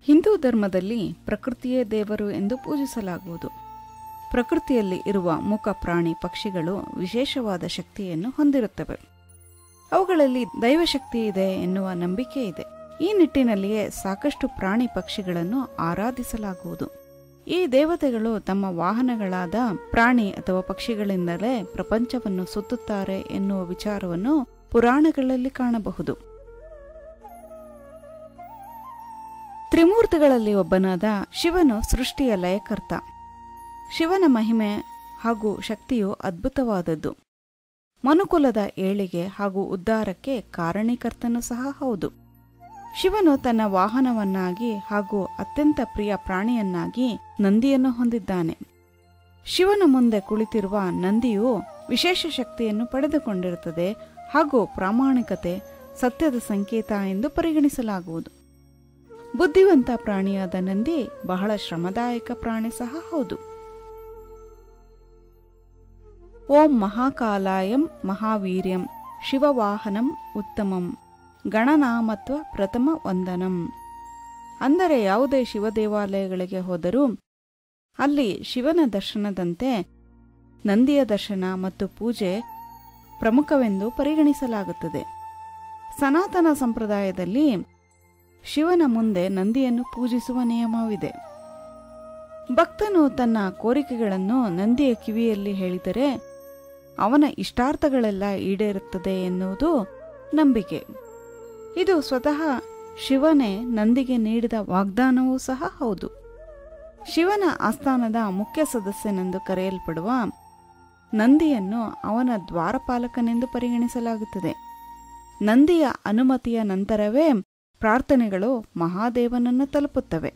ಹಿಂದೂ ಧರ್ಮದಲ್ಲಿ ಪ್ರಕೃತಿಯೇ ದೇವರು ಎಂದು ಪೂಜಿಸಲಾಗುವುದು ಪ್ರಕೃತಿಯಲ್ಲಿ ಇರುವ ಮುಖ ಪ್ರಾಣಿ ಪಕ್ಷಿಗಳು ವಿಶೇಷವಾದ ಶಕ್ತಿಯನ್ನು ಹೊಂದಿರುತ್ತವೆ ಅವುಗಳಲ್ಲಿ ದೈವಶಕ್ತಿ ಇದೆ ಎನ್ನುವ ನಂಬಿಕೆ ಇದೆ ಈ ನಿಟ್ಟಿನಲ್ಲಿಯೇ ಸಾಕಷ್ಟು ಪ್ರಾಣಿ ಪಕ್ಷಿಗಳನ್ನು ಆರಾಧಿಸಲಾಗುವುದು ಈ ದೇವತೆಗಳು ತಮ್ಮ ವಾಹನಗಳಾದ ಪ್ರಾಣಿ ಅಥವಾ ಪಕ್ಷಿಗಳಿಂದಲೇ ಪ್ರಪಂಚವನ್ನು ಸುತ್ತುತ್ತಾರೆ ಎನ್ನುವ ವಿಚಾರವನ್ನು ಪುರಾಣಗಳಲ್ಲಿ ಕಾಣಬಹುದು ತ್ರಿಮೂರ್ತಿಗಳಲ್ಲಿ ಒಬ್ಬನಾದ ಶಿವನು ಸೃಷ್ಟಿಯ ಲಯಕರ್ತ ಶಿವನ ಮಹಿಮೆ ಹಾಗೂ ಶಕ್ತಿಯು ಅದ್ಭುತವಾದದ್ದು ಮನುಕುಲದ ಏಳಿಗೆ ಹಾಗೂ ಉದ್ಧಾರಕ್ಕೆ ಕಾರಣೀಕರ್ತನೂ ಸಹ ಹೌದು ಶಿವನು ತನ್ನ ವಾಹನವನ್ನಾಗಿ ಹಾಗೂ ಅತ್ಯಂತ ಪ್ರಿಯ ಪ್ರಾಣಿಯನ್ನಾಗಿ ನಂದಿಯನ್ನು ಹೊಂದಿದ್ದಾನೆ ಶಿವನ ಮುಂದೆ ಕುಳಿತಿರುವ ನಂದಿಯು ವಿಶೇಷ ಶಕ್ತಿಯನ್ನು ಪಡೆದುಕೊಂಡಿರುತ್ತದೆ ಹಾಗೂ ಪ್ರಾಮಾಣಿಕತೆ ಸತ್ಯದ ಸಂಕೇತ ಎಂದು ಪರಿಗಣಿಸಲಾಗುವುದು ಬುದ್ಧಿವಂತ ಪ್ರಾಣಿಯಾದ ನಂದಿ ಬಹಳ ಶ್ರಮದಾಯಕ ಪ್ರಾಣಿ ಸಹ ಹೌದು ಓಂ ಮಹಾಕಾಲಾಯಂ ಮಹಾವೀರ್ಯಂ ಶಿವವಾಹನಂ ಉತ್ತಮಂ ಗಣನಾಮತ್ವ ಪ್ರಥಮ ವಂದನಂ ಅಂದರೆ ಯಾವುದೇ ಶಿವ ದೇವಾಲಯಗಳಿಗೆ ಹೋದರೂ ಅಲ್ಲಿ ಶಿವನ ದರ್ಶನದಂತೆ ನಂದಿಯ ದರ್ಶನ ಮತ್ತು ಪೂಜೆ ಪ್ರಮುಖವೆಂದು ಪರಿಗಣಿಸಲಾಗುತ್ತದೆ ಸನಾತನ ಸಂಪ್ರದಾಯದಲ್ಲಿ ಶಿವನ ಮುಂದೆ ನಂದಿಯನ್ನು ಪೂಜಿಸುವ ನಿಯಮವಿದೆ ಭಕ್ತನು ತನ್ನ ಕೋರಿಕೆಗಳನ್ನು ನಂದಿಯ ಕಿವಿಯಲ್ಲಿ ಹೇಳಿದರೆ ಅವನ ಇಷ್ಟಾರ್ಥಗಳೆಲ್ಲ ಈಡೇರುತ್ತದೆ ಎನ್ನುವುದು ನಂಬಿಕೆ ಇದು ಸ್ವತಃ ಶಿವನೇ ನಂದಿಗೆ ನೀಡಿದ ವಾಗ್ದಾನವೂ ಸಹ ಹೌದು ಶಿವನ ಆಸ್ಥಾನದ ಮುಖ್ಯ ಸದಸ್ಯನೆಂದು ಕರೆಯಲ್ಪಡುವ ನಂದಿಯನ್ನು ಅವನ ದ್ವಾರಪಾಲಕನೆಂದು ಪರಿಗಣಿಸಲಾಗುತ್ತದೆ ನಂದಿಯ ಅನುಮತಿಯ ನಂತರವೇ ಪ್ರಾರ್ಥನೆಗಳು ಮಹಾದೇವನನ್ನು ತಲುಪುತ್ತವೆ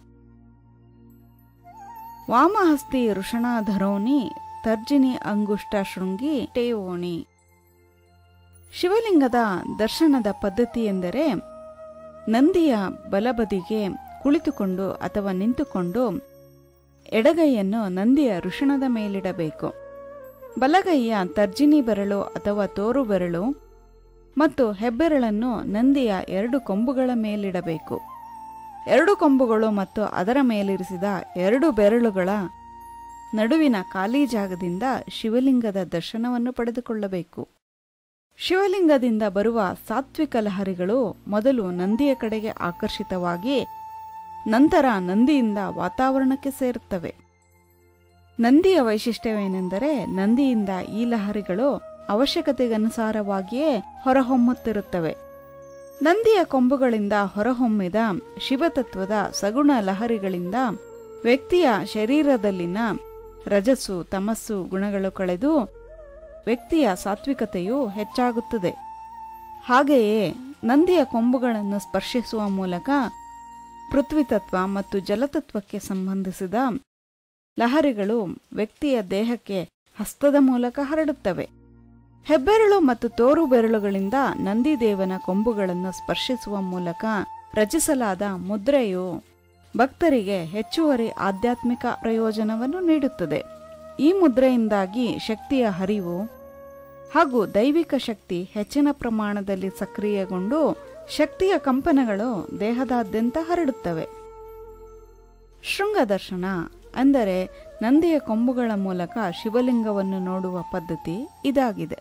ವಾಮಹಸ್ತಿ ಋಷಣಾಧರೋನಿ ತರ್ಜಿನಿ ಅಂಗುಷ್ಟ ಶೃಂಗಿ ಟೇವೋಣಿ ಶಿವಲಿಂಗದ ದರ್ಶನದ ಪದ್ಧತಿ ಎಂದರೆ ನಂದಿಯ ಬಲಬದಿಗೆ ಕುಳಿತುಕೊಂಡು ಅಥವಾ ನಿಂತುಕೊಂಡು ಎಡಗೈಯನ್ನು ನಂದಿಯ ಋಷಣದ ಮೇಲಿಡಬೇಕು ಬಲಗೈಯ ತರ್ಜಿನಿ ಬೆರಳು ಅಥವಾ ತೋರು ಬೆರಳು ಮತ್ತು ಹೆಬ್ಬೆರಳನ್ನು ನಂದಿಯ ಎರಡು ಕೊಂಬುಗಳ ಮೇಲಿಡಬೇಕು ಎರಡು ಕೊಂಬುಗಳು ಮತ್ತು ಅದರ ಮೇಲಿರಿಸಿದ ಎರಡು ಬೆರಳುಗಳ ನಡುವಿನ ಖಾಲಿ ಜಾಗದಿಂದ ಶಿವಲಿಂಗದ ದರ್ಶನವನ್ನು ಪಡೆದುಕೊಳ್ಳಬೇಕು ಶಿವಲಿಂಗದಿಂದ ಬರುವ ಸಾತ್ವಿಕ ಲಹರಿಗಳು ಮೊದಲು ನಂದಿಯ ಕಡೆಗೆ ಆಕರ್ಷಿತವಾಗಿ ನಂತರ ನಂದಿಯಿಂದ ವಾತಾವರಣಕ್ಕೆ ಸೇರುತ್ತವೆ ನಂದಿಯ ವೈಶಿಷ್ಟ್ಯವೇನೆಂದರೆ ನಂದಿಯಿಂದ ಈ ಲಹರಿಗಳು ಅವಶ್ಯಕತೆಗನುಸಾರವಾಗಿಯೇ ಹೊರಹೊಮ್ಮುತ್ತಿರುತ್ತವೆ ನಂದಿಯ ಕೊಂಬುಗಳಿಂದ ಹೊರಹೊಮ್ಮಿದ ಶಿವತತ್ವದ ಸಗುಣ ಲಹರಿಗಳಿಂದ ವ್ಯಕ್ತಿಯ ಶರೀರದಲ್ಲಿನ ರಜಸ್ಸು ತಮಸ್ಸು ಗುಣಗಳು ಕಳೆದು ವ್ಯಕ್ತಿಯ ಸಾತ್ವಿಕತೆಯು ಹೆಚ್ಚಾಗುತ್ತದೆ ಹಾಗೆಯೇ ನಂದಿಯ ಕೊಂಬುಗಳನ್ನು ಸ್ಪರ್ಶಿಸುವ ಮೂಲಕ ಪೃಥ್ವಿತತ್ವ ಮತ್ತು ಜಲತತ್ವಕ್ಕೆ ಸಂಬಂಧಿಸಿದ ಲಹರಿಗಳು ವ್ಯಕ್ತಿಯ ದೇಹಕ್ಕೆ ಹಸ್ತದ ಮೂಲಕ ಹರಡುತ್ತವೆ ಹೆಬ್ಬೆರಳು ಮತ್ತು ತೋರು ಬೆರಳುಗಳಿಂದ ನಂದಿದೇವನ ಕೊಂಬುಗಳನ್ನು ಸ್ಪರ್ಶಿಸುವ ಮೂಲಕ ರಚಿಸಲಾದ ಮುದ್ರೆಯು ಭಕ್ತರಿಗೆ ಹೆಚ್ಚುವರಿ ಆಧ್ಯಾತ್ಮಿಕ ಪ್ರಯೋಜನವನ್ನು ನೀಡುತ್ತದೆ ಈ ಮುದ್ರೆಯಿಂದಾಗಿ ಶಕ್ತಿಯ ಹರಿವು ಹಾಗೂ ದೈವಿಕ ಶಕ್ತಿ ಹೆಚ್ಚಿನ ಪ್ರಮಾಣದಲ್ಲಿ ಸಕ್ರಿಯಗೊಂಡು ಶಕ್ತಿಯ ಕಂಪನಗಳು ದೇಹದಾದ್ಯಂತ ಹರಡುತ್ತವೆ ಶೃಂಗದರ್ಶನ ಅಂದರೆ ನಂದಿಯ ಕೊಂಬುಗಳ ಮೂಲಕ ಶಿವಲಿಂಗವನ್ನು ನೋಡುವ ಪದ್ಧತಿ ಇದಾಗಿದೆ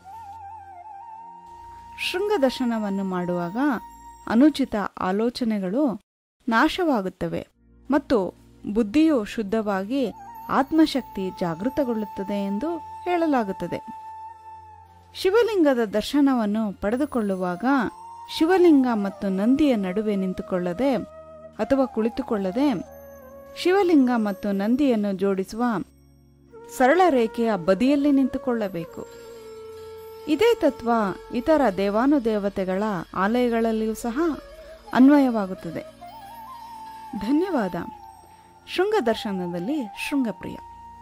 ಶೃಂಗದರ್ಶನವನ್ನು ಮಾಡುವಾಗ ಅನುಚಿತ ಆಲೋಚನೆಗಳು ನಾಶವಾಗುತ್ತವೆ ಮತ್ತು ಬುದ್ಧಿಯು ಶುದ್ಧವಾಗಿ ಆತ್ಮಶಕ್ತಿ ಜಾಗೃತಗೊಳ್ಳುತ್ತದೆ ಎಂದು ಹೇಳಲಾಗುತ್ತದೆ ಶಿವಲಿಂಗದ ದರ್ಶನವನ್ನು ಪಡೆದುಕೊಳ್ಳುವಾಗ ಶಿವಲಿಂಗ ಮತ್ತು ನಂದಿಯ ನಡುವೆ ನಿಂತುಕೊಳ್ಳದೆ ಅಥವಾ ಕುಳಿತುಕೊಳ್ಳದೆ ಶಿವಲಿಂಗ ಮತ್ತು ನಂದಿಯನ್ನು ಜೋಡಿಸುವ ಸರಳ ರೇಖೆಯ ಬದಿಯಲ್ಲಿ ನಿಂತುಕೊಳ್ಳಬೇಕು ಇದೇ ತತ್ವ ಇತರ ದೇವಾನುದೇವತೆಗಳ ಆಲಯಗಳಲ್ಲಿಯೂ ಸಹ ಅನ್ವಯವಾಗುತ್ತದೆ ಧನ್ಯವಾದ ಶೃಂಗ ದರ್ಶನದಲ್ಲಿ ಶೃಂಗಪ್ರಿಯ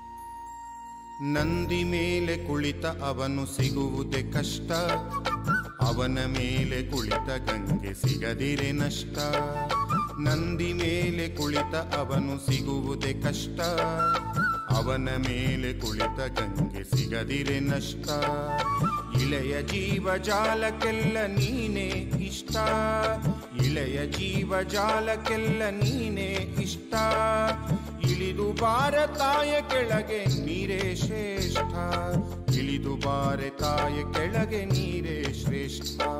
ನಂದಿ ಮೇಲೆ ಕುಳಿತ ಅವನು ಸಿಗುವುದೇ ಕಷ್ಟ ಅವನ ಮೇಲೆ ಕುಳಿತ ಗಂಗೆ ಸಿಗದಿರೆ ನಷ್ಟ ನಂದಿ ಮೇಲೆ ಕುಳಿತ ಅವನು ಸಿಗುವುದೇ ಕಷ್ಟ ಅವನ ಮೇಲೆ ಕುಳಿತ ಗಂಗೆ ಸಿಗದಿರೆ ನಷ್ಟ ಇಳೆಯ ಜೀವಜಾಲಕ್ಕೆಲ್ಲ ನೀನೇ ಇಷ್ಟ ಇಳೆಯ ಜೀವಜಾಲಕ್ಕೆಲ್ಲ ನೀನೇ ಇಷ್ಟ ಇಳಿದು ಬಾರ ತಾಯ ಕೆಳಗೆ ನೀರೇ ಶ್ರೇಷ್ಠ ಇಳಿದು ಬಾರೆ ತಾಯ ಕೆಳಗೆ ನೀರೇ ಶ್ರೇಷ್ಠ